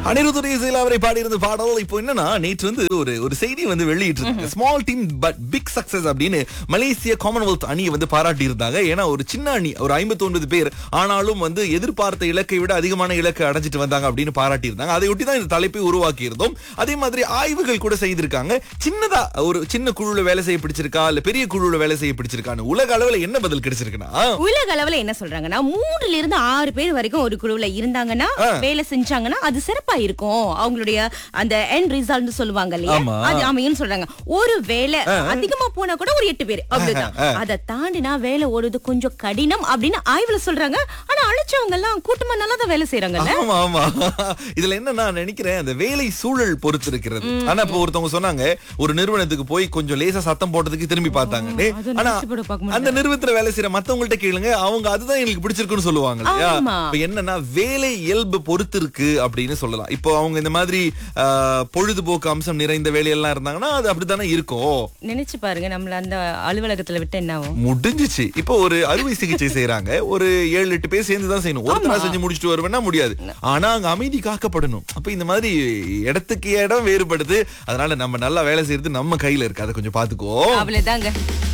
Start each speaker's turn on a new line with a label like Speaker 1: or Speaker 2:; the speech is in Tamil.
Speaker 1: அனிருத்துடைய இசையில் அவரை பாடியிருந்த பாடல் இப்போ என்னன்னா நேற்று வந்து ஒரு ஒரு செய்தி வந்து வெளியிட்டு small team but big success அப்படின்னு மலேசிய காமன்வெல்த் அணியை வந்து பாராட்டி இருந்தாங்க ஏன்னா ஒரு சின்ன அணி ஒரு 59 பேர் ஆனாலும் வந்து எதிர்பார்த்த இலக்கை விட அதிகமான இலக்கை அடைஞ்சிட்டு வந்தாங்க அப்படின்னு பாராட்டி இருந்தாங்க அதை ஒட்டி தான் இந்த தலைப்பை உருவாக்கி இருந்தோம் அதே மாதிரி ஆய்வுகள் கூட செய்திருக்காங்க சின்னதா ஒரு சின்ன குழுல வேலை செய்ய பிடிச்சிருக்கா இல்ல பெரிய குழுல வேலை செய்ய பிடிச்சிருக்கான்னு உலக அளவுல என்ன பதில் கிடைச்சிருக்குன்னா
Speaker 2: உலக அளவுல என்ன சொல்றாங்கன்னா மூணுல இருந்து ஆறு பேர் வரைக்கும் ஒரு குழுவுல இருந்தாங்கன்னா வேலை செஞ்சாங்கன்னா அது சிறப்பா இருக்கும் அவங்களுடைய அந்த எண்ட் ரிசல்ட் சொல்லுவாங்க இல்லையா
Speaker 1: ஆமா.
Speaker 2: அது அமையும் சொல்றாங்க ஒரு வேலை அதிகமா போனா கூட ஒரு எட்டு பேர் அவ்வளவுதான் அதை தாண்டினா வேலை ஓடுறது கொஞ்சம் கடினம் அப்படின்னு ஆய்வுல சொல்றாங்க ஆனா அழைச்சவங்க எல்லாம் கூட்டமா நல்லா தான் வேலை செய்யறாங்கல்ல
Speaker 1: ஆமா ஆமா இதுல என்ன நான் நினைக்கிறேன் அந்த வேலை சூழல் பொறுத்து இருக்கிறது ஆனா இப்ப ஒருத்தவங்க சொன்னாங்க ஒரு நிறுவனத்துக்கு போய் கொஞ்சம் லேசா சத்தம் போட்டதுக்கு திரும்பி பார்த்தாங்க டேய்,
Speaker 2: அதை
Speaker 1: ஆனா
Speaker 2: நினைச்சு கூட பார்க்க
Speaker 1: அந்த நிறுவனத்துல வேலை செய்யற மத்தவங்கள்ட்ட கேளுங்க அவங்க அதுதான் எங்களுக்கு பிடிச்சிருக்குன்னு சொல்லுவாங்க இல்லையா
Speaker 2: ஆமா.
Speaker 1: இப்ப என்னன்னா வேலை இயல்பு பொறுத்து இருக்கு அப்படின்னு சொல்லலாம் இப்போ அவங்க இந்த மாதிரி ஆஹ், பொழுதுபோக்கு அம்சம் நிறைந்த வேலையெல்லாம் இருந்தாங்கன்னா அது அப்படித்தானே இருக்கும்
Speaker 2: நினைச்சு பாருங்க நம்மள அந்த அலுவலகத்துல விட்டு என்ன ஆகும்
Speaker 1: முடிஞ்சிச்சு இப்போ ஒரு அறுவை சிகிச்சை செய்யறாங்க ஒரு ஏழு எட்டு பேர் சேர்ந்து தான் செய்யணும் ஒருத்தரா செஞ்சு முடிச்சுட்டு வருவேன்னா முடியாது ஆனா அங்க அமைதி காக்கப்படணும் அப்ப இந்த மாதிரி இடத்துக்கு இடம் வேறுபடுது அதனால நம்ம நல்லா வேலை செய்யறது நம்ம கையில இருக்கு அதை கொஞ்சம் பாத்துக்கோ
Speaker 2: அவ்வளவுதாங்க